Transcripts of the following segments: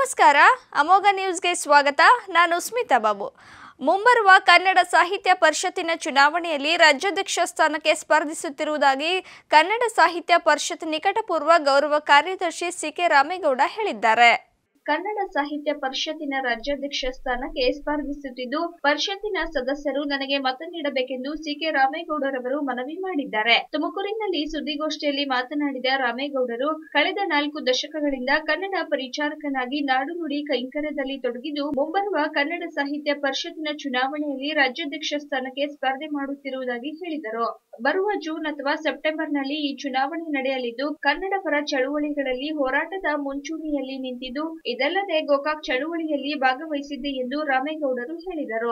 ನಮಸ್ಕಾರ ಅಮೋಘ ನ್ಯೂಸ್ಗೆ ಸ್ವಾಗತ ನಾನು ಸ್ಮಿತಾ ಬಾಬು ಮುಂಬರುವ ಕನ್ನಡ ಸಾಹಿತ್ಯ ಪರಿಷತ್ತಿನ ಚುನಾವಣೆಯಲ್ಲಿ ರಾಜ್ಯಾಧ್ಯಕ್ಷ ಸ್ಥಾನಕ್ಕೆ ಸ್ಪರ್ಧಿಸುತ್ತಿರುವುದಾಗಿ ಕನ್ನಡ ಸಾಹಿತ್ಯ ಪರಿಷತ್ ನಿಕಟಪೂರ್ವ ಗೌರವ ಕಾರ್ಯದರ್ಶಿ ಸಿಕೆ ರಾಮೇಗೌಡ ಹೇಳಿದ್ದಾರೆ ಕನ್ನಡ ಸಾಹಿತ್ಯ ಪರಿಷತ್ತಿನ ರಾಜ್ಯಾಧ್ಯಕ್ಷ ಸ್ಥಾನಕ್ಕೆ ಸ್ಪರ್ಧಿಸುತ್ತಿದ್ದು ಪರಿಷತ್ತಿನ ಸದಸ್ಯರು ನನಗೆ ಮತ ನೀಡಬೇಕೆಂದು ಸಿಕೆ ರಾಮೇಗೌಡರವರು ಮನವಿ ಮಾಡಿದ್ದಾರೆ ತುಮಕೂರಿನಲ್ಲಿ ಸುದ್ದಿಗೋಷ್ಠಿಯಲ್ಲಿ ಮಾತನಾಡಿದ ರಾಮೇಗೌಡರು ಕಳೆದ ನಾಲ್ಕು ದಶಕಗಳಿಂದ ಕನ್ನಡ ಪರಿಚಾರಕನಾಗಿ ನಾಡು ನುಡಿ ಕೈಂಕರ್ಯದಲ್ಲಿ ತೊಡಗಿದ್ದು ಮುಂಬರುವ ಕನ್ನಡ ಸಾಹಿತ್ಯ ಪರಿಷತ್ತಿನ ಚುನಾವಣೆಯಲ್ಲಿ ರಾಜ್ಯಾಧ್ಯಕ್ಷ ಸ್ಥಾನಕ್ಕೆ ಸ್ಪರ್ಧೆ ಮಾಡುತ್ತಿರುವುದಾಗಿ ಹೇಳಿದರು ಬರುವ ಜೂನ್ ಅಥವಾ ಸೆಪ್ಟೆಂಬರ್ನಲ್ಲಿ ಈ ಚುನಾವಣೆ ನಡೆಯಲಿದ್ದು ಕನ್ನಡ ಪರ ಚಳುವಳಿಗಳಲ್ಲಿ ಹೋರಾಟದ ಮುಂಚೂಣಿಯಲ್ಲಿ ನಿಂತಿದ್ದು ಇದಲ್ಲದೆ ಗೋಕಾಕ್ ಚಳುವಳಿಯಲ್ಲಿ ಭಾಗವಹಿಸಿದ್ದೆ ಎಂದು ರಾಮೇಗೌಡರು ಹೇಳಿದರು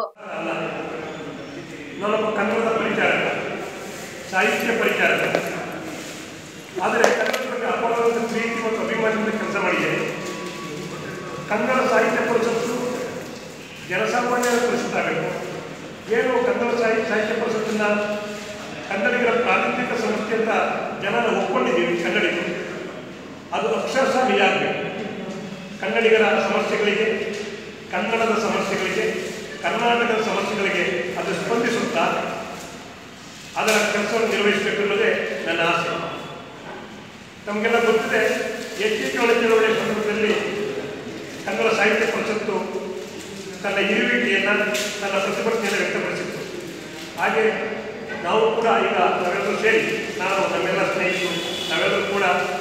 ನಾನೊಬ್ಬ ಕನ್ನಡದ ಪರಿಚಾರಕ ಸಾಹಿತ್ಯ ಪರಿಚಾರಕ ಆದರೆ ಕನ್ನಡದ ಬಗ್ಗೆ ಅಪಾರವಾದ ಪ್ರೀತಿ ಮತ್ತು ಅಭಿಮಾನದಿಂದ ಕೆಲಸ ಮಾಡಿದ್ದೇನೆ ಕನ್ನಡ ಸಾಹಿತ್ಯ ಪರಿಷತ್ತು ಜನಸಾಮಾನ್ಯರ ಪರಿಷತ್ ಆಗಬೇಕು ಏನು ಕನ್ನಡ ಸಾಹಿತ್ಯ ಸಾಹಿತ್ಯ ಪರಿಷತ್ತನ್ನು ಕನ್ನಡಿಗರ ಪ್ರಾತಿನಿಧಿಕ ಸಂಸ್ಥೆ ಅಂತ ಜನರ ಒಪ್ಕೊಂಡಿದ್ದೀವಿ ಕನ್ನಡಿಗರು ಅದು ಅಕ್ಷರಶಃ ನಿಜ ಆಗಬೇಕು ಕನ್ನಡಿಗರ ಸಮಸ್ಯೆಗಳಿಗೆ ಕನ್ನಡದ ಸಮಸ್ಯೆಗಳಿಗೆ ಕರ್ನಾಟಕದ ಸಮಸ್ಯೆಗಳಿಗೆ ಅದು ಸ್ಪಂದಿಸುತ್ತಾ ಅದರ ಕೆಲಸವನ್ನು ನಿರ್ವಹಿಸಬೇಕು ಅನ್ನೋದೇ ನನ್ನ ಆಸೆ ನಮಗೆಲ್ಲ ಗೊತ್ತಿದೆ ಎಚ್ಚರಿಕೆ ಒಳ ಚಳವಳಿಯ ಸಂದರ್ಭದಲ್ಲಿ ಕನ್ನಡ ಸಾಹಿತ್ಯ ಪರಿಷತ್ತು ತನ್ನ ಇರುವಿಕೆಯನ್ನು ತನ್ನ ಪ್ರತಿಭಟನೆಯನ್ನು ವ್ಯಕ್ತಪಡಿಸಿತ್ತು ಹಾಗೆ ನಾವು ಕೂಡ ಈಗ ನಾವೆಲ್ಲರೂ ಸೇರಿ ನಾವು ನಮ್ಮೆಲ್ಲ ಸ್ನೇಹಿತರು ನಾವೆಲ್ಲರೂ ಕೂಡ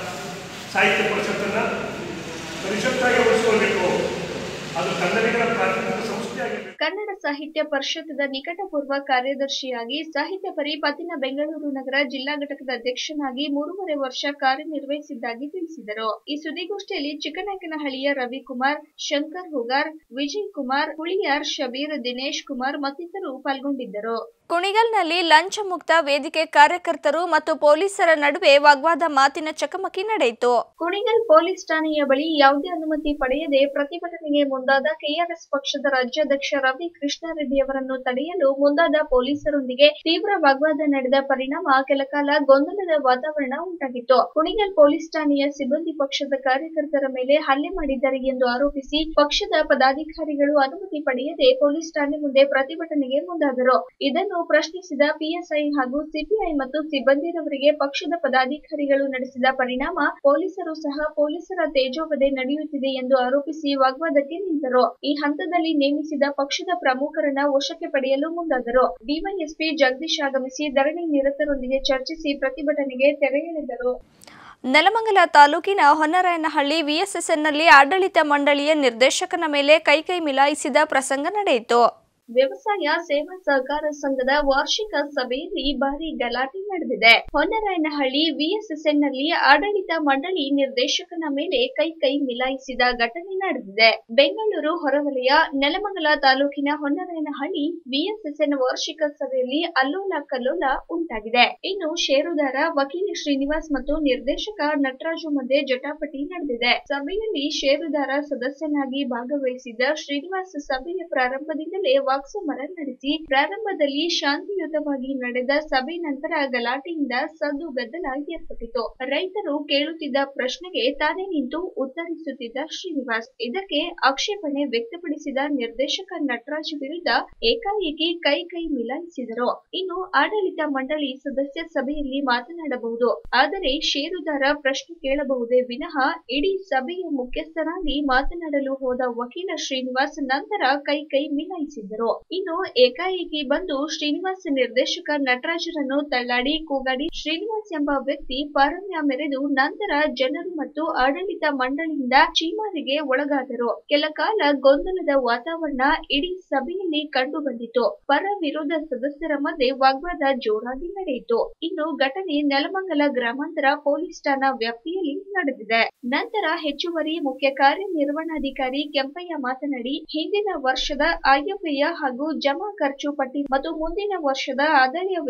ಸಾಹಿತ್ಯ ಪರಿಷತ್ತನ್ನು ಪರಿಷತ್ತಾಗಿ ಉಳಿಸ್ಕೊಳ್ಬೇಕು ಅದು ಕನ್ನಡಿಗರ ಪ್ರಾಥಮಿಕ ಸಂಸ್ಥೆಯಾಗಿರಬೇಕು ಕನ್ನಡ ಸಾಹಿತ್ಯ ಪರಿಷತ್ದ ನಿಕಟಪೂರ್ವ ಕಾರ್ಯದರ್ಶಿಯಾಗಿ ಸಾಹಿತ್ಯ ಪರಿಪತ್ತಿನ ಬೆಂಗಳೂರು ನಗರ ಜಿಲ್ಲಾ ಘಟಕದ ಅಧ್ಯಕ್ಷನಾಗಿ ಮೂರುವರೆ ವರ್ಷ ಕಾರ್ಯನಿರ್ವಹಿಸಿದ್ದಾಗಿ ತಿಳಿಸಿದರು ಈ ಸುದ್ದಿಗೋಷ್ಠಿಯಲ್ಲಿ ಚಿಕ್ಕನಾಯಕನಹಳ್ಳಿಯ ರವಿಕುಮಾರ್ ಶಂಕರ್ ಹುಗಾರ್ ವಿಜಯ್ ಕುಮಾರ್ ಹುಳಿಯಾರ್ ಶಬೀರ್ ದಿನೇಶ್ ಕುಮಾರ್ ಮತ್ತಿತರರು ಪಾಲ್ಗೊಂಡಿದ್ದರು ಕುಣಿಗಲ್ನಲ್ಲಿ ಲಂಚ ಮುಕ್ತ ವೇದಿಕೆ ಕಾರ್ಯಕರ್ತರು ಮತ್ತು ಪೊಲೀಸರ ನಡುವೆ ವಾಗ್ವಾದ ಮಾತಿನ ಚಕಮಕಿ ನಡೆಯಿತು ಕುಣಿಗಲ್ ಪೊಲೀಸ್ ಠಾಣೆಯ ಬಳಿ ಯಾವುದೇ ಅನುಮತಿ ಪಡೆಯದೆ ಪ್ರತಿಭಟನೆಗೆ ಮುಂದಾದ ಕೆಆರ್ಎಸ್ ಪಕ್ಷದ ರಾಜ್ಯಾಧ್ಯಕ್ಷ ರವಿ ಕೃಷ್ಣಾರೆಡ್ಡಿ ಅವರನ್ನು ತಡೆಯಲು ಮುಂದಾದ ಪೊಲೀಸರೊಂದಿಗೆ ತೀವ್ರ ವಾಗ್ವಾದ ನಡೆದ ಪರಿಣಾಮ ಕೆಲಕಾಲ ಗೊಂದಲದ ವಾತಾವರಣ ಉಂಟಾಗಿತ್ತು ಕುಣಿಗಲ್ ಪೊಲೀಸ್ ಠಾಣೆಯ ಸಿಬ್ಬಂದಿ ಪಕ್ಷದ ಕಾರ್ಯಕರ್ತರ ಮೇಲೆ ಹಲ್ಲೆ ಮಾಡಿದ್ದಾರೆ ಎಂದು ಆರೋಪಿಸಿ ಪಕ್ಷದ ಪದಾಧಿಕಾರಿಗಳು ಅನುಮತಿ ಪಡೆಯದೆ ಪೊಲೀಸ್ ಠಾಣೆ ಮುಂದೆ ಪ್ರತಿಭಟನೆಗೆ ಮುಂದಾದರು ಇದನ್ನು ಪ್ರಶ್ನಿಸಿದ ಪಿಎಸ್ಐ ಹಾಗೂ ಸಿಪಿಐ ಮತ್ತು ಸಿಬ್ಬಂದಿರವರಿಗೆ ಪಕ್ಷದ ಪದಾಧಿಕಾರಿಗಳು ನಡೆಸಿದ ಪರಿಣಾಮ ಪೊಲೀಸರು ಸಹ ಪೊಲೀಸರ ತೇಜೋವಧೆ ನಡೆಯುತ್ತಿದೆ ಎಂದು ಆರೋಪಿಸಿ ವಾಗ್ವಾದಕ್ಕೆ ನಿಂತರು ಈ ಹಂತದಲ್ಲಿ ನೇಮಿಸಿದ ಪಕ್ಷದ ಪ್ರಮುಖರನ್ನ ವಶಕ್ಕೆ ಪಡೆಯಲು ಮುಂದಾದರು ಡಿವೈಎಸ್ಪಿ ಜಗದೀಶ್ ಆಗಮಿಸಿ ಧರಣಿ ನಿರತರೊಂದಿಗೆ ಚರ್ಚಿಸಿ ಪ್ರತಿಭಟನೆಗೆ ತೆರೆ ಎಳೆದರು ನೆಲಮಂಗಲ ತಾಲೂಕಿನ ಹೊನ್ನರಾಯನಹಳ್ಳಿ ವಿಎಸ್ಎಸ್ಎನ್ನಲ್ಲಿ ಆಡಳಿತ ಮಂಡಳಿಯ ನಿರ್ದೇಶಕನ ಮೇಲೆ ಕೈಕೈ ಮಿಲಾಯಿಸಿದ ಪ್ರಸಂಗ ನಡೆಯಿತು ವ್ಯವಸಾಯ ಸೇವಾ ಸಹಕಾರ ಸಂಘದ ವಾರ್ಷಿಕ ಸಭೆಯಲ್ಲಿ ಭಾರಿ ಗಲಾಟೆ ನಡೆದಿದೆ ಹೊನ್ನರಾಯನಹಳ್ಳಿ ವಿಎಸ್ಎಸ್ಎನ್ನಲ್ಲಿ ಆಡಳಿತ ಮಂಡಳಿ ನಿರ್ದೇಶಕನ ಮೇಲೆ ಕೈ ಕೈ ಮಿಲಾಯಿಸಿದ ಘಟನೆ ನಡೆದಿದೆ ಬೆಂಗಳೂರು ಹೊರವಲಯ ನೆಲಮಂಗಲ ತಾಲೂಕಿನ ಹೊನ್ನರಾಯನಹಳ್ಳಿ ವಿಎಸ್ಎಸ್ಎನ್ ವಾರ್ಷಿಕ ಸಭೆಯಲ್ಲಿ ಅಲ್ಲೋಲ ಕಲ್ಲೋಲ ಉಂಟಾಗಿದೆ ಇನ್ನು ಷೇರುದಾರ ವಕೀಲ ಶ್ರೀನಿವಾಸ್ ಮತ್ತು ನಿರ್ದೇಶಕ ನಟರಾಜು ಮಧ್ಯೆ ಜಟಾಪಟಿ ನಡೆದಿದೆ ಸಭೆಯಲ್ಲಿ ಷೇರುದಾರ ಸದಸ್ಯನಾಗಿ ಭಾಗವಹಿಸಿದ್ದ ಶ್ರೀನಿವಾಸ್ ಸಭೆಯ ಪ್ರಾರಂಭದಿಂದಲೇ ವಾಕ್ಸಮರ ನಡೆಸಿ ಪ್ರಾರಂಭದಲ್ಲಿ ಶಾಂತಿಯುತವಾಗಿ ನಡೆದ ಸಭೆ ನಂತರ ಗಲಾಟೆಯಿಂದ ಸದ್ದು ಗದ್ದಲ ಏರ್ಪಟ್ಟಿತು ರೈತರು ಕೇಳುತ್ತಿದ್ದ ಪ್ರಶ್ನೆಗೆ ತಾನೇ ನಿಂತು ಉತ್ತರಿಸುತ್ತಿದ್ದ ಶ್ರೀನಿವಾಸ್ ಇದಕ್ಕೆ ಆಕ್ಷೇಪಣೆ ವ್ಯಕ್ತಪಡಿಸಿದ ನಿರ್ದೇಶಕ ನಟರಾಜ್ ವಿರುದ್ಧ ಏಕಾಏಕಿ ಕೈ ಕೈ ಮಿಲಾಯಿಸಿದರು ಇನ್ನು ಆಡಳಿತ ಮಂಡಳಿ ಸದಸ್ಯ ಸಭೆಯಲ್ಲಿ ಮಾತನಾಡಬಹುದು ಆದರೆ ಷೇರುದಾರ ಪ್ರಶ್ನೆ ಕೇಳಬಹುದೇ ವಿನಃ ಇಡೀ ಸಭೆಯ ಮುಖ್ಯಸ್ಥರಾಗಿ ಮಾತನಾಡಲು ಹೋದ ವಕೀಲ ಶ್ರೀನಿವಾಸ್ ನಂತರ ಕೈ ಕೈ ಮಿಲಾಯಿಸಿದ್ದರು ಇನ್ನು ಏಕಾಏಕಿ ಬಂದು ಶ್ರೀನಿವಾಸ್ ನಿರ್ದೇಶಕ ನಟರಾಜರನ್ನು ತಳ್ಳಾಡಿ ಕೂಗಾಡಿ ಶ್ರೀನಿವಾಸ್ ಎಂಬ ವ್ಯಕ್ತಿ ಪಾರಮ್ಯ ಮೆರೆದು ನಂತರ ಜನರು ಮತ್ತು ಆಡಳಿತ ಮಂಡಳಿಯಿಂದ ಚೀಮಾರಿಗೆ ಒಳಗಾದರು ಕೆಲ ಕಾಲ ಗೊಂದಲದ ವಾತಾವರಣ ಇಡೀ ಸಭೆಯಲ್ಲಿ ಕಂಡು ಬಂದಿತು ಪರ ವಿರೋಧ ಸದಸ್ಯರ ಮಧ್ಯೆ ವಾಗ್ವಾದ ಜೋರಾಗಿ ನಡೆಯಿತು ಇನ್ನು ಘಟನೆ ನೆಲಮಂಗಲ ಗ್ರಾಮಾಂತರ ಪೊಲೀಸ್ ಠಾಣಾ ವ್ಯಾಪ್ತಿಯಲ್ಲಿ ನಡೆದಿದೆ ನಂತರ ಹೆಚ್ಚುವರಿ ಮುಖ್ಯ ಕಾರ್ಯನಿರ್ವಹಣಾಧಿಕಾರಿ ಕೆಂಪಯ್ಯ ಮಾತನಾಡಿ ಹಿಂದಿನ ವರ್ಷದ ಆಯವ್ಯಯ ಹಾಗೂ ಜಮಾ ಖರ್ಚು ಪಟ್ಟಿ ಮತ್ತು ಮುಂದಿನ ವರ್ಷದ ಆದಾಯ ವ್ಯಯ ತಿಳಿಸಿದರು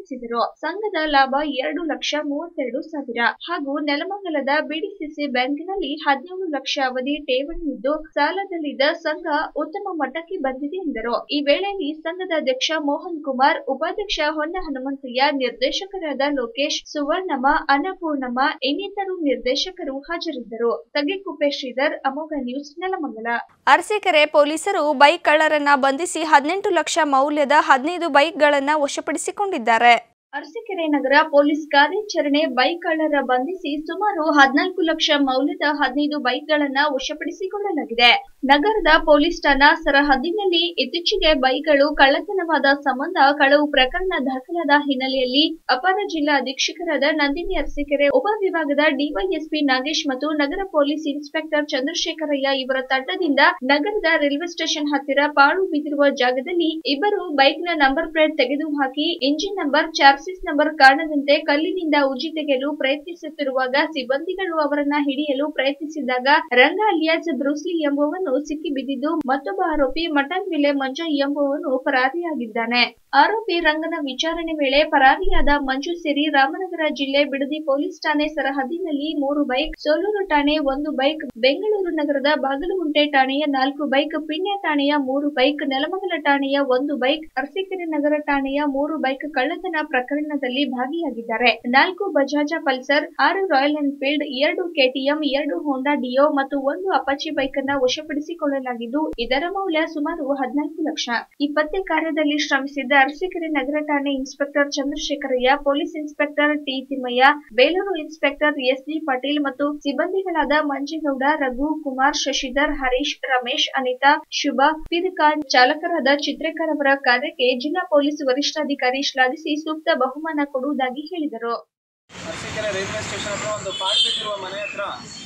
ತಿಳಿಸಿದರು ಸಂಘದ ಲಾಭ ಎರಡು ಲಕ್ಷ ಮೂವತ್ತೆರಡು ಸಾವಿರ ಹಾಗೂ ನೆಲಮಂಗಲದ ಬಿಡಿಸಿಸಿ ಬ್ಯಾಂಕಿನಲ್ಲಿ ಹದಿನೇಳು ಲಕ್ಷ ಅವಧಿ ಠೇವಣಿ ಇದ್ದು ಸಾಲದಲ್ಲಿದ್ದ ಸಂಘ ಉತ್ತಮ ಮಟ್ಟಕ್ಕೆ ಬಂದಿದೆ ಎಂದರು ಈ ವೇಳೆಯಲ್ಲಿ ಸಂಘದ ಅಧ್ಯಕ್ಷ ಮೋಹನ್ ಕುಮಾರ್ ಉಪಾಧ್ಯಕ್ಷ ಹೊನ್ನ ಹನುಮಂತಯ್ಯ ನಿರ್ದೇಶಕರಾದ ಲೋಕೇಶ್ ಸುವರ್ಣಮ್ಮ ಅನ್ನಪೂರ್ಣಮ್ಮ ಇನ್ನಿತರು ನಿರ್ದೇಶಕರು ಹಾಜರಿದ್ದರು ತಗ್ಗಿಕುಪ್ಪೆ ಶ್ರೀಧರ್ ಅಮೋಘ ನ್ಯೂಸ್ ನೆಲಮಂಗಲ ಅರಸೀಕೆರೆ ಪೊಲೀಸರು ಬೈಕ್ ಕಳ್ಳರನ್ನ ಬಂಧಿಸಿ ಹದಿನೆಂಟು ಲಕ್ಷ ಮೌಲ್ಯದ ಹದಿನೈದು ಬೈಕ್ಗಳನ್ನ ವಶಪಡಿಸಿಕೊಂಡಿದ್ದಾರೆ ಅರಸೀಕೆರೆ ನಗರ ಪೊಲೀಸ್ ಕಾರ್ಯಾಚರಣೆ ಬೈಕ್ ಕಳ್ಳರ ಬಂಧಿಸಿ ಸುಮಾರು ಹದಿನಾಲ್ಕು ಲಕ್ಷ ಮೌಲ್ಯದ ಹದಿನೈದು ಬೈಕ್ಗಳನ್ನ ವಶಪಡಿಸಿಕೊಳ್ಳಲಾಗಿದೆ ನಗರದ ಪೊಲೀಸ್ ಠಾಣಾ ಸರಹದ್ದಿನಲ್ಲಿ ಇತ್ತೀಚೆಗೆ ಬೈಕ್ಗಳು ಕಳ್ಳತನವಾದ ಸಂಬಂಧ ಕಳವು ಪ್ರಕರಣ ದಾಖಲಾದ ಹಿನ್ನೆಲೆಯಲ್ಲಿ ಅಪರ ಜಿಲ್ಲಾ ಅಧೀಕ್ಷಕರಾದ ನಂದಿನಿ ಅರಸೀಕೆರೆ ಉಪವಿಭಾಗದ ಡಿವೈಎಸ್ಪಿ ನಾಗೇಶ್ ಮತ್ತು ನಗರ ಪೊಲೀಸ್ ಇನ್ಸ್ಪೆಕ್ಟರ್ ಚಂದ್ರಶೇಖರಯ್ಯ ಇವರ ತಂಡದಿಂದ ನಗರದ ರೈಲ್ವೆ ಸ್ಟೇಷನ್ ಹತ್ತಿರ ಪಾಳು ಬಿದ್ದಿರುವ ಜಾಗದಲ್ಲಿ ಇಬ್ಬರು ಬೈಕ್ನ ನಂಬರ್ ಪ್ಲೇಟ್ ತೆಗೆದುಹಾಕಿ ಇಂಜಿನ್ ನಂಬರ್ ಚಾರ್ಸಿಸ್ ನಂಬರ್ ಕಾಣದಂತೆ ಕಲ್ಲಿನಿಂದ ಉಜ್ಜಿ ತೆಗೆಯಲು ಪ್ರಯತ್ನಿಸುತ್ತಿರುವಾಗ ಸಿಬ್ಬಂದಿಗಳು ಅವರನ್ನ ಹಿಡಿಯಲು ಪ್ರಯತ್ನಿಸಿದಾಗ ರಂಗ ಅಲಿಯಾಸ್ ಬ್ರೂಸ್ಲಿ ಎಂಬುವನು ಸಿಕ್ಕಿ ಬಿದ್ದಿದ್ದು ಮತ್ತೊಬ್ಬ ಆರೋಪಿ ಮಟನ್ ವಿಲೆ ಮಂಜು ಎಂಬುವನು ಪರಾರಿಯಾಗಿದ್ದಾನೆ ಆರೋಪಿ ರಂಗನ ವಿಚಾರಣೆ ವೇಳೆ ಪರಾರಿಯಾದ ಮಂಜು ಸೇರಿ ರಾಮನಗರ ಜಿಲ್ಲೆ ಬಿಡದಿ ಪೊಲೀಸ್ ಠಾಣೆ ಸರಹದ್ದಿನಲ್ಲಿ ಮೂರು ಬೈಕ್ ಸೋಲೂರು ಠಾಣೆ ಒಂದು ಬೈಕ್ ಬೆಂಗಳೂರು ನಗರದ ಬಾಗಲಗುಂಟೆ ಠಾಣೆಯ ನಾಲ್ಕು ಬೈಕ್ ಪಿಣ್ಯ ಠಾಣೆಯ ಮೂರು ಬೈಕ್ ನೆಲಮಂಗಲ ಠಾಣೆಯ ಒಂದು ಬೈಕ್ ಅರಸೀಕೆರೆ ನಗರ ಠಾಣೆಯ ಮೂರು ಬೈಕ್ ಕಳ್ಳತನ ಪ್ರಕರಣದಲ್ಲಿ ಭಾಗಿಯಾಗಿದ್ದಾರೆ ನಾಲ್ಕು ಬಜಾಜ ಪಲ್ಸರ್ ಆರು ರಾಯಲ್ ಎನ್ಫೀಲ್ಡ್ ಎರಡು ಕೆಟಿಎಂ ಎರಡು ಹೋಂಡಾ ಡಿಯೋ ಮತ್ತು ಒಂದು ಅಪಾಚಿ ಬೈಕ್ ಅನ್ನ ವಶಪಡಿಸಿಕೊಳ್ಳಲಾಗಿದ್ದು ಇದರ ಮೌಲ್ಯ ಸುಮಾರು ಹದಿನಾಲ್ಕು ಲಕ್ಷ ಈ ಪತ್ತೆ ಕಾರ್ಯದಲ್ಲಿ ಶ್ರಮಿಸಿದ್ದ ಅರಸೀಕೆರೆ ನಗರ ಠಾಣೆ inspector Chandrashekaraiah police inspector T Thimmaiah Belur inspector SD Patil ಮತ್ತು ಸಿಬ್ಬಂದಿಗಳಾದ ಮಂಜೇಗೌಡ ರಘು ಕುಮಾರ್ ಶಶಿಧರ್ ಹರೀಶ್ ರಮೇಶ್ ಅನಿತಾ ಶುಭ ಫಿರ್ಖಾನ್ ಚಾಲಕರಾದ ಚಿತ್ರೇಕರ್ ಅವರ ಕಾರ್ಯಕ್ಕೆ ಜಿಲ್ಲಾ ಪೊಲೀಸ್ ವರಿಷ್ಠಾಧಿಕಾರಿ ಶ್ಲಾಘಿಸಿ ಸೂಕ್ತ ಬಹುಮಾನ ಕೊಡುವುದಾಗಿ ಹೇಳಿದರು ಅರಸೀಕೆರೆ ರೈಲ್ವೆ ಸ್ಟೇಷನ್ ಹತ್ರ ಒಂದು ಪಾಟ್ ಬಿದ್ದಿರುವ ಮನೆ ಹತ್ರ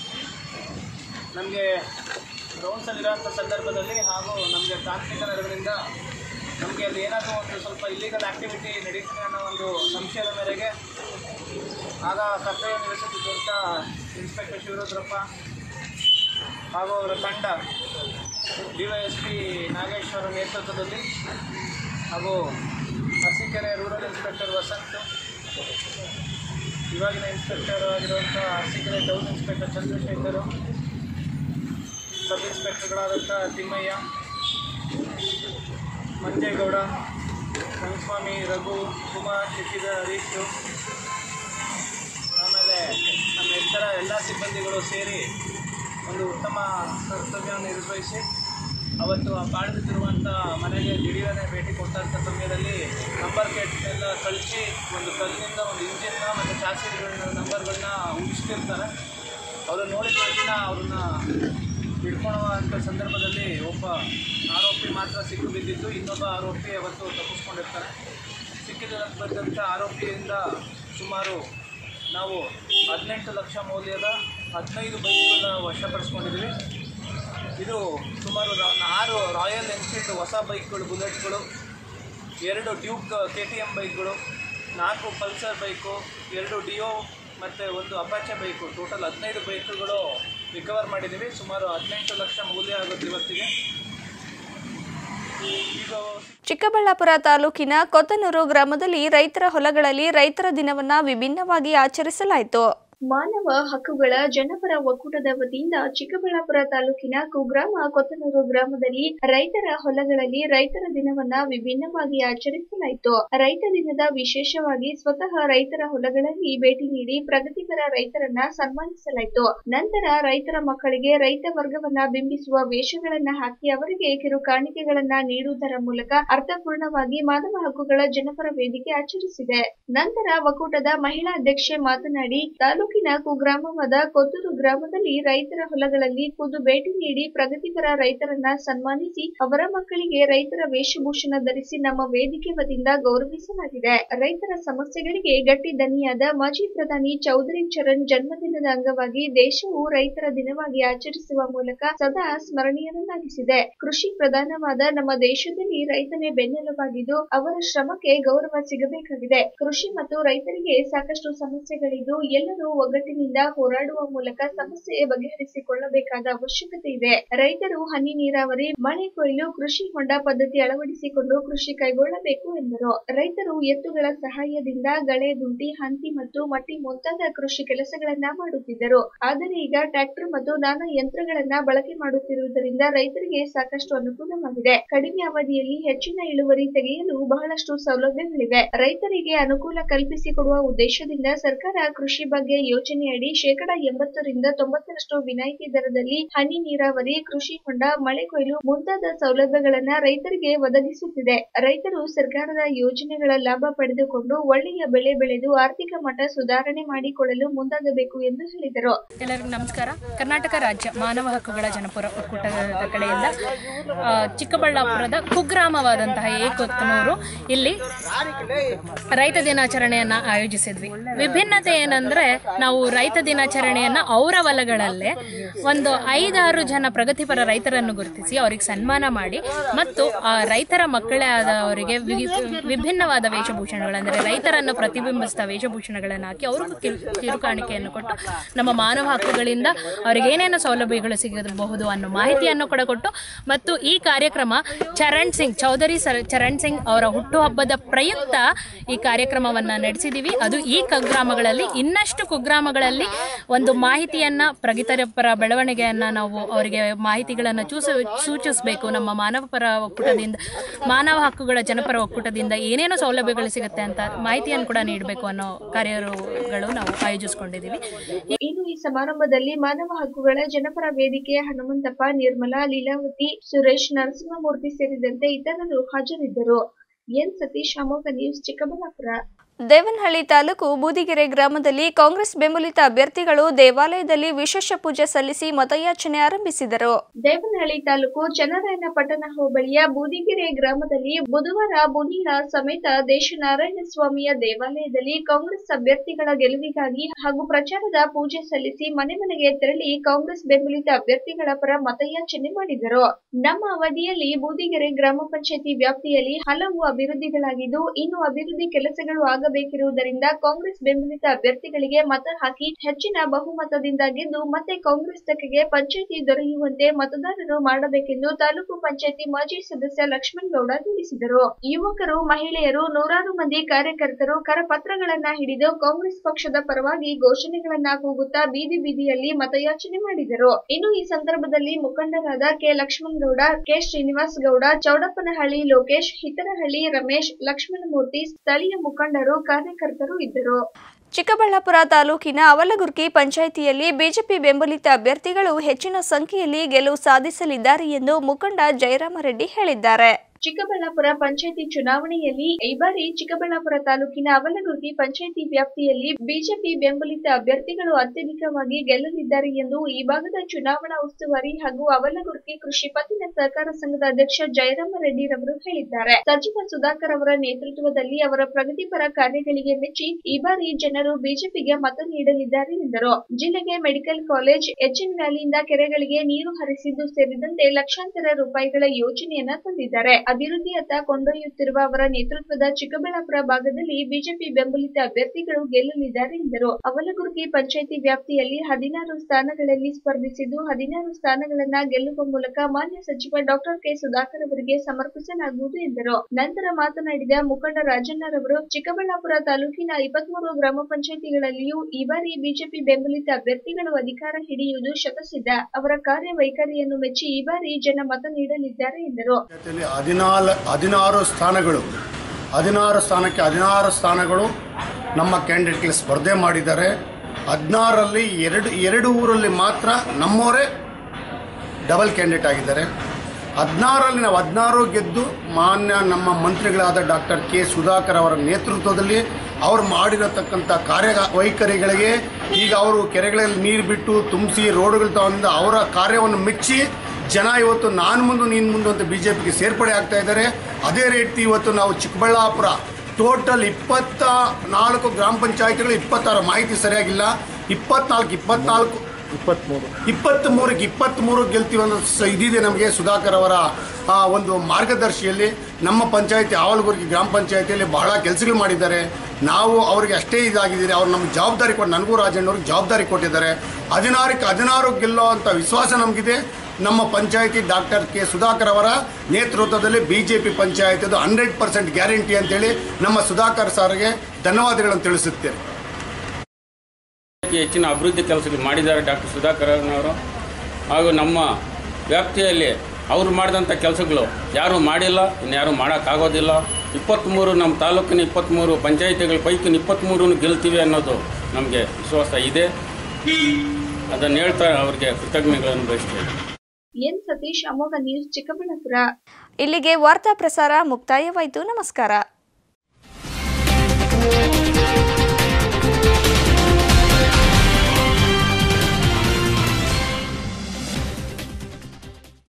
ನಮಗೆ ರೌಂಡ್ಸಲ್ಲಿರೋಂಥ ಸಂದರ್ಭದಲ್ಲಿ ಹಾಗೂ ನಮಗೆ ತಾಂತ್ರಿಕ ನೆರವಿನಿಂದ ನಮಗೆ ಅಲ್ಲಿ ಏನಾದರೂ ಒಂದು ಸ್ವಲ್ಪ ಇಲ್ಲಿಗಲ್ ಆ್ಯಕ್ಟಿವಿಟಿ ನಡೀತಿದೆ ಅನ್ನೋ ಒಂದು ಸಂಶಯದ ಮೇರೆಗೆ ಆಗ ಕರ್ತವ್ಯ ನಿರ್ವಹಿಸುತ್ತಿದ್ದಂಥ ಇನ್ಸ್ಪೆಕ್ಟರ್ ಶಿವರುದ್ರಪ್ಪ ಹಾಗೂ ಅವರ ತಂಡ D Y S P Nagesh ಅವರ ನೇತೃತ್ವದಲ್ಲಿ ಹಾಗೂ ಅರಸೀಕೆರೆ ರೂರಲ್ ಇನ್ಸ್ಪೆಕ್ಟರ್ ವಸಂತ್ ಇವಾಗಿನ ಇನ್ಸ್ಪೆಕ್ಟರ್ ಆಗಿರುವಂಥ Arsikere town inspector Chandrashekar sub ಇನ್ಸ್ಪೆಕ್ಟರ್ಗಳಾದಂಥ ತಿಮ್ಮಯ್ಯ ಮಂಜೇಗೌಡ ರಂಗಸ್ವಾಮಿ ರಘು ಕುಮಾರ್ ಶಶಿಧರ್ ಹರೀಶು ಆಮೇಲೆ ನಮ್ಮ ಇತರ ಎಲ್ಲ ಸಿಬ್ಬಂದಿಗಳು ಸೇರಿ ಒಂದು ಉತ್ತಮ ಕರ್ತವ್ಯವನ್ನು ನಿರ್ವಹಿಸಿ ಅವತ್ತು ಆ ಪಾಳ್ಬಿದ್ದಿರುವಂಥ ಮನೆಗೆ ದಿಢೀರನೆ ಭೇಟಿ ಕೊಟ್ಟಂಥ ಸಮಯದಲ್ಲಿ ನಂಬರ್ ಪ್ಲೇಟ್ ಎಲ್ಲ ಕಳಿಸಿ ಒಂದು ಕಲ್ಲಿನಿಂದ ಒಂದು ಇಂಜಿನ್ನ ಮತ್ತು ಚಾಸಿಗಳ ನಂಬರ್ಗಳನ್ನ ಉಳಿಸ್ತಿರ್ತಾರೆ ಅವ್ರನ್ನ ನೋಡಿದ ತಕ್ಷಣ ಅವ್ರನ್ನ ಹಿಡ್ಕೊಳ್ಳುವಂಥ ಸಂದರ್ಭದಲ್ಲಿ ಒಬ್ಬ ಆರೋಪಿ ಮಾತ್ರ ಸಿಕ್ಕು ಬಿದ್ದಿದ್ದು ಇನ್ನೊಬ್ಬ ಆರೋಪಿ ಅವತ್ತು ತಪ್ಪಿಸ್ಕೊಂಡಿರ್ತಾನೆ ಸಿಕ್ಕಿದ ಬಂದಂಥ ಆರೋಪಿಯಿಂದ ಸುಮಾರು ನಾವು ಹದಿನೆಂಟು ಲಕ್ಷ ಮೌಲ್ಯದ ಹದಿನೈದು ಬೈಕ್ಗಳನ್ನ ವಶಪಡಿಸ್ಕೊಂಡಿದ್ದೀವಿ ಇದು ಸುಮಾರು ರಾ- ಆರು ರಾಯಲ್ ಎನ್ಫೀಲ್ಡ್ ಹೊಸ ಬೈಕ್ಗಳು ಬುಲೆಟ್ಗಳು ಎರಡು ಡ್ಯೂಕ್ ಕೆ ಟಿ ಎಮ್ ಬೈಕ್ಗಳು ನಾಲ್ಕು ಪಲ್ಸರ್ ಬೈಕು ಎರಡು ಡಿಯೋ ಮತ್ತು ಒಂದು ಅಪಾಚೆ ಬೈಕು ಟೋಟಲ್ ಹದಿನೈದು ಬೈಕುಗಳು ರಿಕವರ್ ಮಾಡಿದ್ದೀವಿ ಸುಮಾರು ಹದಿನೆಂಟು ಲಕ್ಷ ಮೌಲ್ಯ ಆಗುತ್ತೆ ಇವತ್ತಿಗೆ ಈಗ ಚಿಕ್ಕಬಳ್ಳಾಪುರ ತಾಲೂಕಿನ ಕೊತ್ತನೂರು ಗ್ರಾಮದಲ್ಲಿ ರೈತರ ಹೊಲಗಳಲ್ಲಿ ರೈತರ ದಿನವನ್ನ ವಿಭಿನ್ನವಾಗಿ ಆಚರಿಸಲಾಯಿತು ಮಾನವ ಹಕ್ಕುಗಳ ಜನಪರ ಒಕ್ಕೂಟದ ವತಿಯಿಂದ ಚಿಕ್ಕಬಳ್ಳಾಪುರ ತಾಲೂಕಿನ ಕುಗ್ರಾಮ ಕೊತ್ತನೂರು ಗ್ರಾಮದಲ್ಲಿ ರೈತರ ಹೊಲಗಳಲ್ಲಿ ರೈತರ ದಿನವನ್ನ ವಿಭಿನ್ನವಾಗಿ ಆಚರಿಸಲಾಯಿತು ರೈತ ದಿನದ ವಿಶೇಷವಾಗಿ ಸ್ವತಃ ರೈತರ ಹೊಲಗಳಲ್ಲಿ ಭೇಟಿ ನೀಡಿ ಪ್ರಗತಿಪರ ರೈತರನ್ನ ಸನ್ಮಾನಿಸಲಾಯಿತು ನಂತರ ರೈತರ ಮಕ್ಕಳಿಗೆ ರೈತ ವರ್ಗವನ್ನ ಬಿಂಬಿಸುವ ವೇಷಗಳನ್ನ ಹಾಕಿ ಅವರಿಗೆ ಕಿರು ಕಾಣಿಕೆಗಳನ್ನ ನೀಡುವುದರ ಮೂಲಕ ಅರ್ಥಪೂರ್ಣವಾಗಿ ಮಾನವ ಹಕ್ಕುಗಳ ಜನಪರ ವೇದಿಕೆ ಆಚರಿಸಿದೆ ನಂತರ ಒಕ್ಕೂಟದ ಮಹಿಳಾ ಅಧ್ಯಕ್ಷೆ ಮಾತನಾಡಿ ತಾಲೂಕಿನ ಕುಗ್ರಾಮವಾದ ಕೊತ್ತೂರು ಗ್ರಾಮದಲ್ಲಿ ರೈತರ ಹೊಲಗಳಲ್ಲಿ ಖುದ್ದು ಭೇಟಿ ನೀಡಿ ಪ್ರಗತಿಪರ ರೈತರನ್ನ ಸನ್ಮಾನಿಸಿ ಅವರ ಮಕ್ಕಳಿಗೆ ರೈತರ ವೇಷಭೂಷಣ ಧರಿಸಿ ನಮ್ಮ ವೇದಿಕೆ ವತಿಯಿಂದ ಗೌರವಿಸಲಾಗಿದೆ ರೈತರ ಸಮಸ್ಯೆಗಳಿಗೆ ಗಟ್ಟಿ ದನಿಯಾದ ಮಾಜಿ ಪ್ರಧಾನಿ ಚೌಧರಿ ಚರಣ್ ಜನ್ಮದಿನದ ಅಂಗವಾಗಿ ದೇಶವು ರೈತರ ದಿನವಾಗಿ ಆಚರಿಸುವ ಮೂಲಕ ಸದಾ ಸ್ಮರಣೀಯರನ್ನಾಗಿಸಿದೆ ಕೃಷಿ ಪ್ರಧಾನವಾದ ನಮ್ಮ ದೇಶದಲ್ಲಿ ರೈತನೇ ಬೆನ್ನೆಲುಬಾಗಿದ್ದು ಅವರ ಶ್ರಮಕ್ಕೆ ಗೌರವ ಸಿಗಬೇಕಾಗಿದೆ ಕೃಷಿ ಮತ್ತು ರೈತರಿಗೆ ಸಾಕಷ್ಟು ಸಮಸ್ಯೆಗಳಿದ್ದು ಎಲ್ಲರೂ ಒಗ್ಗಟ್ಟಿನಿಂದ ಹೋರಾಡುವ ಮೂಲಕ ಸಮಸ್ಯೆ ಬಗೆಹರಿಸಿಕೊಳ್ಳಬೇಕಾದ ಅವಶ್ಯಕತೆ ಇದೆ ರೈತರು ಹನಿ ನೀರಾವರಿ ಮಳೆ ಕೊಯ್ಲು ಕೃಷಿ ಹೊಂಡ ಪದ್ಧತಿ ಅಳವಡಿಸಿಕೊಂಡು ಕೃಷಿ ಕೈಗೊಳ್ಳಬೇಕು ಎಂದರು ರೈತರು ಎತ್ತುಗಳ ಸಹಾಯದಿಂದ ಗಳೆ ದುಂಟಿ ಹಂತಿ ಮತ್ತು ಮಟ್ಟಿ ಮುಂತಾದ ಕೃಷಿ ಕೆಲಸಗಳನ್ನ ಮಾಡುತ್ತಿದ್ದರು ಆದರೆ ಈಗ ಟ್ರ್ಯಾಕ್ಟರ್ ಮತ್ತು ನಾನಾ ಯಂತ್ರಗಳನ್ನ ಬಳಕೆ ಮಾಡುತ್ತಿರುವುದರಿಂದ ರೈತರಿಗೆ ಸಾಕಷ್ಟು ಅನುಕೂಲವಾಗಿದೆ ಕಡಿಮೆ ಅವಧಿಯಲ್ಲಿ ಹೆಚ್ಚಿನ ಇಳುವರಿ ತೆಗೆಯಲು ಬಹಳಷ್ಟು ಸೌಲಭ್ಯಗಳಿವೆ ರೈತರಿಗೆ ಅನುಕೂಲ ಕಲ್ಪಿಸಿಕೊಡುವ ಉದ್ದೇಶದಿಂದ ಸರ್ಕಾರ ಕೃಷಿ ಬಗ್ಗೆ ಯೋಜನೆಯಡಿ ಶೇಕಡಾ ಎಂಬತ್ತರಿಂದ ತೊಂಬತ್ತರಷ್ಟು ವಿನಾಯಿತಿ ದರದಲ್ಲಿ ಹನಿ ನೀರಾವರಿ ಕೃಷಿ ಹೊಂಡ ಮಳೆ ಕೊಯ್ಲು ಮುಂತಾದ ಸೌಲಭ್ಯಗಳನ್ನ ರೈತರಿಗೆ ಒದಗಿಸುತ್ತಿದೆ ರೈತರು ಸರ್ಕಾರದ ಯೋಜನೆಗಳ ಲಾಭ ಪಡೆದುಕೊಂಡು ಒಳ್ಳೆಯ ಬೆಳೆ ಬೆಳೆದು ಆರ್ಥಿಕ ಮಟ್ಟ ಸುಧಾರಣೆ ಮಾಡಿಕೊಳ್ಳಲು ಮುಂದಾಗಬೇಕು ಎಂದು ಹೇಳಿದರು ಎಲ್ಲರಿಗೂ ನಮಸ್ಕಾರ ಕರ್ನಾಟಕ ರಾಜ್ಯ ಮಾನವ ಹಕ್ಕುಗಳ ಜನಪುರ ಒಕ್ಕೂಟದ ಕಡೆಯಿಂದ ಆ, ಚಿಕ್ಕಬಳ್ಳಾಪುರದ ಕುಗ್ರಾಮವಾದಂತಹ ಏಕೊತ್ತನೂರು ಇಲ್ಲಿ ರೈತ ದಿನಾಚರಣೆಯನ್ನ ಆಯೋಜಿಸಿದ್ವಿ ವಿಭಿನ್ನತೆ ಏನಂದ್ರೆ ನಾವು ರೈತ ದಿನಾಚರಣೆಯನ್ನ ಅವರ ಹೊಲಗಳಲ್ಲೇ ಒಂದು ಐದಾರು ಜನ ಪ್ರಗತಿಪರ ರೈತರನ್ನು ಗುರುತಿಸಿ ಅವರಿಗೆ ಸನ್ಮಾನ ಮಾಡಿ ಮತ್ತು ಆ ರೈತರ ಮಕ್ಕಳೇ ಆದವರಿಗೆ ವಿ- ವಿಭಿನ್ನವಾದ ವೇಷಭೂಷಣಗಳಂದ್ರೆ ರೈತರನ್ನು ಪ್ರತಿಬಿಂಬಿಸಿದ ವೇಷಭೂಷಣಗಳನ್ನು ಹಾಕಿ ಅವ್ರಿಗೂ ಕಿರು ಕಿರುಕಾಣಿಕೆಯನ್ನು ಕೊಟ್ಟು ನಮ್ಮ ಮಾನವ ಹಕ್ಕುಗಳಿಂದ ಅವರಿಗೆ ಏನೇನು ಸೌಲಭ್ಯಗಳು ಸಿಗಬಹುದು ಅನ್ನೋ ಮಾಹಿತಿಯನ್ನು ಕೂಡ ಕೊಟ್ಟು ಮತ್ತು ಈ ಕಾರ್ಯಕ್ರಮ ಚರಣ್ ಸಿಂಗ್ ಚೌಧರಿ ಸರ್ ಚರಣ್ ಸಿಂಗ್ ಅವರ ಹುಟ್ಟುಹಬ್ಬದ ಪ್ರಯುಕ್ತ ಈ ಕಾರ್ಯಕ್ರಮವನ್ನ ನಡೆಸಿದೀವಿ ಅದು ಈ ಕುಗ್ರಾಮಗಳಲ್ಲಿ ಇನ್ನಷ್ಟು ಕುಗ್ರಾಮಗಳಲ್ಲಿ ಒಂದು ಮಾಹಿತಿಯನ್ನ ಪ್ರಗತಿಪರ ಬೆಳವಣಿಗೆಯನ್ನ ನಾವು ಅವರಿಗೆ ಮಾಹಿತಿಗಳನ್ನು ಚೂಸ ಸೂಚಿಸಬೇಕು ನಮ್ಮ ಮಾನವ ಪರ ಒಕ್ಕೂಟದಿಂದ ಮಾನವ ಹಕ್ಕುಗಳ ಜನಪರ ಒಕ್ಕೂಟದಿಂದ ಏನೇನು ಸೌಲಭ್ಯಗಳು ಸಿಗುತ್ತೆ ಅಂತ ಮಾಹಿತಿಯನ್ನು ಕೂಡ ನೀಡಬೇಕು ಅನ್ನೋ ಕಾರ್ಯಗಳು ನಾವು ಆಯೋಜಿಸ್ಕೊಂಡಿದ್ದೀವಿ ಇನ್ನು ಈ ಸಮಾರಂಭದಲ್ಲಿ ಮಾನವ ಹಕ್ಕುಗಳ ಜನಪರ ವೇದಿಕೆಯ ಹನುಮಂತಪ್ಪ ನಿರ್ಮಲಾ ಲೀಲಾವತಿ ಸುರೇಶ್ ನರಸಿಂಹಮೂರ್ತಿ ಸೇರಿದಂತೆ ಇತರರು ಹಾಜರಿದ್ದರು ಎನ್ ಸತೀಶ್ ಅಮೋಘ ನ್ಯೂಸ್ ಚಿಕ್ಕಬಳ್ಳಾಪುರ ದೇವನಹಳ್ಳಿ ತಾಲೂಕು ಬೂದಿಗೆರೆ ಗ್ರಾಮದಲ್ಲಿ ಕಾಂಗ್ರೆಸ್ ಬೆಂಬಲಿತ ಅಭ್ಯರ್ಥಿಗಳು ದೇವಾಲಯದಲ್ಲಿ ವಿಶೇಷ ಪೂಜೆ ಸಲ್ಲಿಸಿ ಮತಯಾಚನೆ ಆರಂಭಿಸಿದರು ದೇವನಹಳ್ಳಿ ತಾಲೂಕು ಚನ್ನರಾಯನಪಟ್ಟಣ ಹೋಬಳಿಯ ಬೂದಿಗೆರೆ ಗ್ರಾಮದಲ್ಲಿ ಬುಧವಾರ ಬುನೀರ ಸಮೇತ ದೇಶನಾರಾಯಣ ಸ್ವಾಮಿಯ ದೇವಾಲಯದಲ್ಲಿ ಕಾಂಗ್ರೆಸ್ ಅಭ್ಯರ್ಥಿಗಳ ಗೆಲುವಿಗಾಗಿ ಹಾಗೂ ಪ್ರಚಾರದ ಪೂಜೆ ಸಲ್ಲಿಸಿ ಮನೆ ಮನೆಗೆ ತೆರಳಿ ಕಾಂಗ್ರೆಸ್ ಬೆಂಬಲಿತ ಅಭ್ಯರ್ಥಿಗಳ ಪರ ಮತಯಾಚನೆ ಮಾಡಿದರು ನಮ್ಮ ಅವಧಿಯಲ್ಲಿ ಬೂದಿಗೆರೆ ಗ್ರಾಮ ಪಂಚಾಯತಿ ವ್ಯಾಪ್ತಿಯಲ್ಲಿ ಹಲವು ಅಭಿವೃದ್ಧಿಗಳಾಗಿದ್ದು ಇನ್ನು ಅಭಿವೃದ್ಧಿ ಕೆಲಸಗಳು ಆಗಬೇಕಿರುವುದರಿಂದ ಕಾಂಗ್ರೆಸ್ ಬೆಂಬಲಿತ ಅಭ್ಯರ್ಥಿಗಳಿಗೆ ಮತ ಹಾಕಿ ಹೆಚ್ಚಿನ ಬಹುಮತದಿಂದ ಗೆದ್ದು ಮತ್ತೆ ಕಾಂಗ್ರೆಸ್ ತೆಕ್ಕೆಗೆ ಪಂಚಾಯತಿ ದೊರೆಯುವಂತೆ ಮತದಾರರು ಮಾಡಬೇಕೆಂದು ತಾಲೂಕು ಪಂಚಾಯತಿ ಮಾಜಿ ಸದಸ್ಯ ಲಕ್ಷ್ಮಣ್ ಗೌಡ ತಿಳಿಸಿದರು ಯುವಕರು ಮಹಿಳೆಯರು ನೂರಾರು ಮಂದಿ ಕಾರ್ಯಕರ್ತರು ಕರಪತ್ರಗಳನ್ನ ಹಿಡಿದು ಕಾಂಗ್ರೆಸ್ ಪಕ್ಷದ ಪರವಾಗಿ ಘೋಷಣೆಗಳನ್ನ ಕೂಗುತ್ತಾ ಬೀದಿ ಬೀದಿಯಲ್ಲಿ ಮತಯಾಚನೆ ಮಾಡಿದರು ಇನ್ನು ಈ ಸಂದರ್ಭದಲ್ಲಿ ಮುಖಂಡರಾದ ಕೆ ಲಕ್ಷ್ಮಣ್ ಗೌಡ ಕೆ ಶ್ರೀನಿವಾಸ್ ಗೌಡ ಚೌಡಪ್ಪನಹಳ್ಳಿ ಲೋಕೇಶ್ ಹಿತರಹಳ್ಳಿ ರಮೇಶ್ ಲಕ್ಷ್ಮಣಮೂರ್ತಿ ಸ್ಥಳೀಯ ಮುಖಂಡರು ಕಾರ್ಯಕರ್ತರು ಇದ್ದರು ಚಿಕ್ಕಬಳ್ಳಾಪುರ ತಾಲೂಕಿನ ಅವಲಗುರ್ಕಿ ಪಂಚಾಯಿತಿಯಲ್ಲಿ ಬಿಜೆಪಿ ಬೆಂಬಲಿತ ಅಭ್ಯರ್ಥಿಗಳು ಹೆಚ್ಚಿನ ಸಂಖ್ಯೆಯಲ್ಲಿ ಗೆಲುವು ಸಾಧಿಸಲಿದ್ದಾರೆ ಎಂದು ಮುಖಂಡ ಜಯರಾಮರೆಡ್ಡಿ ಹೇಳಿದ್ದಾರೆ ಚಿಕ್ಕಬಳ್ಳಾಪುರ ಪಂಚಾಯಿತಿ ಚುನಾವಣೆಯಲ್ಲಿ ಈ ಬಾರಿ ಚಿಕ್ಕಬಳ್ಳಾಪುರ ತಾಲೂಕಿನ ಅವಲಗುರ್ಗಿ ಪಂಚಾಯಿತಿ ವ್ಯಾಪ್ತಿಯಲ್ಲಿ ಬಿಜೆಪಿ ಬೆಂಬಲಿತ ಅಭ್ಯರ್ಥಿಗಳು ಅತ್ಯಧಿಕವಾಗಿ ಗೆಲ್ಲಲಿದ್ದಾರೆ ಎಂದು ಈ ಭಾಗದ ಚುನಾವಣಾ ಉಸ್ತುವಾರಿ ಹಾಗೂ ಅವಲಗುರ್ಗಿ ಕೃಷಿ ಪತ್ತಿನ ಸಹಕಾರ ಸಂಘದ ಅಧ್ಯಕ್ಷ ಜಯರಾಮ ರೆಡ್ಡಿ ರವರು ಹೇಳಿದ್ದಾರೆ ಸಚಿವ ಸುಧಾಕರ್ ಅವರ ನೇತೃತ್ವದಲ್ಲಿ ಅವರ ಪ್ರಗತಿಪರ ಕಾರ್ಯಗಳಿಗೆ ಮೆಚ್ಚಿ ಈ ಬಾರಿ ಜನರು ಬಿಜೆಪಿಗೆ ಮತ ನೀಡಲಿದ್ದಾರೆ ಎಂದರು ಜಿಲ್ಲೆಗೆ ಮೆಡಿಕಲ್ ಕಾಲೇಜ್ ಎಚ್ಎನ್ ವ್ಯಾಲಿಯಿಂದ ಕೆರೆಗಳಿಗೆ ನೀರು ಹರಿಸಿದ್ದು ಸೇರಿದಂತೆ ಲಕ್ಷಾಂತರ ರೂಪಾಯಿಗಳ ಯೋಜನೆಯನ್ನ ತಂದಿದ್ದಾರೆ ಅಭಿವೃದ್ಧಿಯತ್ತ ಕೊಂಡೊಯ್ಯುತ್ತಿರುವ ಅವರ ನೇತೃತ್ವದ ಚಿಕ್ಕಬಳ್ಳಾಪುರ ಭಾಗದಲ್ಲಿ ಬಿಜೆಪಿ ಬೆಂಬಲಿತ ಅಭ್ಯರ್ಥಿಗಳು ಗೆಲ್ಲಲಿದ್ದಾರೆ ಎಂದರು ಅವಲಗುರ್ಗಿ ಪಂಚಾಯಿತಿ ವ್ಯಾಪ್ತಿಯಲ್ಲಿ ಹದಿನಾರು ಸ್ಥಾನಗಳಲ್ಲಿ ಸ್ಪರ್ಧಿಸಿದ್ದು ಹದಿನಾರು ಸ್ಥಾನಗಳನ್ನ ಗೆಲ್ಲುವ ಮೂಲಕ ಮಾನ್ಯ ಸಚಿವ ಡಾಕ್ಟರ್ ಕೆ ಸುಧಾಕರ್ ಅವರಿಗೆ ಸಮರ್ಪಿಸಲಾಗುವುದು ಎಂದರು ನಂತರ ಮಾತನಾಡಿದ ಮುಖಂಡ ರಾಜಣ್ಣರವರು ಚಿಕ್ಕಬಳ್ಳಾಪುರ ತಾಲೂಕಿನ ಇಪ್ಪತ್ಮೂರು ಗ್ರಾಮ ಪಂಚಾಯಿತಿಗಳಲ್ಲಿಯೂ ಈ ಬಾರಿ ಬಿಜೆಪಿ ಬೆಂಬಲಿತ ಅಭ್ಯರ್ಥಿಗಳು ಅಧಿಕಾರ ಹಿಡಿಯುವುದು ಶತಸಿದ್ಧ ಅವರ ಕಾರ್ಯವೈಖರಿಯನ್ನು ಮೆಚ್ಚಿ ಈ ಬಾರಿ ಜನ ಮತ ನೀಡಲಿದ್ದಾರೆ ಎಂದರು ಜೊತೆಯಲ್ಲಿ ಹದಿನಾಲ್ ಹದಿನಾರು ಸ್ಥಾನಗಳು ಹದಿನಾರು ಸ್ಥಾನಕ್ಕೆ ಹದಿನಾರು ಸ್ಥಾನಗಳು ನಮ್ಮ ಕ್ಯಾಂಡಿಡೇಟ್ಗೆ ಸ್ಪರ್ಧೆ ಮಾಡಿದ್ದಾರೆ ಹದಿನಾರರಲ್ಲಿ ಎರಡು ಎರಡು ಊರಲ್ಲಿ ಮಾತ್ರ ನಮ್ಮವರೇ ಡಬಲ್ ಕ್ಯಾಂಡಿಡೇಟ್ ಆಗಿದ್ದಾರೆ ಹದಿನಾರರಲ್ಲಿ ನಾವು ಹದಿನಾರು ಗೆದ್ದು ಮಾನ್ಯ ನಮ್ಮ ಮಂತ್ರಿಗಳಾದ ಡಾಕ್ಟರ್ ಕೆ ಸುಧಾಕರ್ ಅವರ ನೇತೃತ್ವದಲ್ಲಿ ಅವರು ಮಾಡಿರತಕ್ಕಂಥ ಕಾರ್ಯ ವೈಖರಿಗಳಿಗೆ ಈಗ ಅವರು ಕೆರೆಗಳಲ್ಲಿ ನೀರು ಬಿಟ್ಟು ತುಂಬಿಸಿ ರೋಡ್ಗಳು ತಗೊಂಡು ಅವರ ಕಾರ್ಯವನ್ನು ಮೆಚ್ಚಿ ಜನ ಇವತ್ತು ನಾನು ಮುಂದೆ ನೀನು ಮುಂದೆ ಅಂತ ಬಿ ಜೆ ಪಿಗೆ ಸೇರ್ಪಡೆ ಆಗ್ತಾ ಇದ್ದಾರೆ ಅದೇ ರೀತಿ ಇವತ್ತು ನಾವು ಚಿಕ್ಕಬಳ್ಳಾಪುರ ಟೋಟಲ್ ಇಪ್ಪತ್ತ ನಾಲ್ಕು ಗ್ರಾಮ ಪಂಚಾಯತಿಗಳು ಇಪ್ಪತ್ತಾರು ಮಾಹಿತಿ ಸರಿಯಾಗಿಲ್ಲ ಇಪ್ಪತ್ನಾಲ್ಕು ಇಪ್ಪತ್ನಾಲ್ಕು ಇಪ್ಪತ್ತ್ಮೂರು ಇಪ್ಪತ್ತ್ಮೂರಕ್ಕೆ ಇಪ್ಪತ್ತ್ಮೂರು ಗೆಲ್ತೀವಿ ಅನ್ನೋ ಸ- ಇದಿದೆ ನಮಗೆ ಸುಧಾಕರ್ ಅವರ ಆ, ಒಂದು ಮಾರ್ಗದರ್ಶಿಯಲ್ಲಿ ನಮ್ಮ ಪಂಚಾಯತಿ ಆವಲಗುರ್ಗಿ ಗ್ರಾಮ ಪಂಚಾಯತಿಯಲ್ಲಿ ಬಹಳ ಕೆಲಸಗಳು ಮಾಡಿದ್ದಾರೆ ನಾವು ಅವರಿಗೆ ಅಷ್ಟೇ ಇದಾಗಿದ್ದೀರಿ ಅವ್ರು ನಮ್ಗೆ ಜವಾಬ್ದಾರಿ ಕೊಟ್ಟು ನನಗೂ ರಾಜಣ್ಣವ್ರಿಗೆ ಜವಾಬ್ದಾರಿ ಕೊಟ್ಟಿದ್ದಾರೆ ಹದಿನಾರಕ್ಕೆ ಹದಿನಾರು ಗೆಲ್ಲೋ ಅಂತ ವಿಶ್ವಾಸ ನಮಗಿದೆ ನಮ್ಮ ಪಂಚಾಯತಿ ಡಾಕ್ಟರ್ ಕೆ ಸುಧಾಕರ್ ಅವರ ನೇತೃತ್ವದಲ್ಲಿ B J P panchayat hundred percent guarantee ಅಂತೇಳಿ ನಮ್ಮ ಸುಧಾಕರ್ ಸರ್ಗೆ ಧನ್ಯವಾದಗಳನ್ನು ತಿಳಿಸುತ್ತೇನೆ ಅತಿ ಹೆಚ್ಚಿನ ಅಭಿವೃದ್ಧಿ ಕೆಲಸಗಳು ಮಾಡಿದ್ದಾರೆ ಡಾಕ್ಟರ್ ಸುಧಾಕರನವರು ಹಾಗೂ ನಮ್ಮ ವ್ಯಾಪ್ತಿಯಲ್ಲಿ ಅವರು ಮಾಡಿದಂಥ ಕೆಲಸಗಳು ಯಾರೂ ಮಾಡಿಲ್ಲ ಇನ್ಯಾರೂ ಮಾಡೋಕ್ಕಾಗೋದಿಲ್ಲ ಇಪ್ಪತ್ತ್ಮೂರು ನಮ್ಮ ತಾಲೂಕಿನ ಇಪ್ಪತ್ತ್ಮೂರು ಪಂಚಾಯಿತಿಗಳ ಪೈಕಿ ಇಪ್ಪತ್ತ್ಮೂರನ್ನು ಗೆಲ್ತೀವಿ ಅನ್ನೋದು ನಮಗೆ ವಿಶ್ವಾಸ ಇದೆ ಅದನ್ನು ಹೇಳ್ತಾ ಅವರಿಗೆ ಕೃತಜ್ಞತೆಗಳನ್ನು ಬಯಸ್ತೇವೆ ಎನ್ ಸತೀಶ್ ಅಮೋಘ ನ್ಯೂಸ್ ಚಿಕ್ಕಬಳ್ಳಾಪುರ ಇಲ್ಲಿಗೆ ವಾರ್ತಾ ಪ್ರಸಾರ ಮುಕ್ತಾಯವಾಯಿತು ನಮಸ್ಕಾರ